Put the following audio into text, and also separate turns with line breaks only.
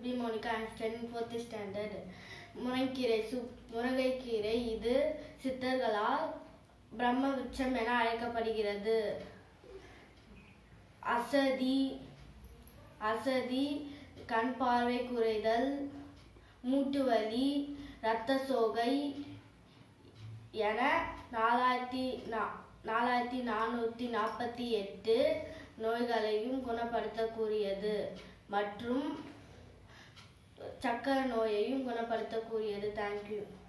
B Monica studying fourth standard முருங்கைக்கீரை soup முருங்கைக்கீரை இது சித்தர்களால் பிரம்ம விருட்சம் என அழைக்கப்படுகிறது அசதி அசதி கண் பார்வை குறைதல் மூட்டு வலி இரத்த சோகை என நாலாயிரத்தி நா- நாலாயிரத்தி நானூற்றி நாற்பத்தி எட்டு நோய்களையும் குணப்படுத்தக்கூடியது மற்றும் சக்கரை நோயையும் குணப்படுத்தக்கூடியது தேங்க்யூ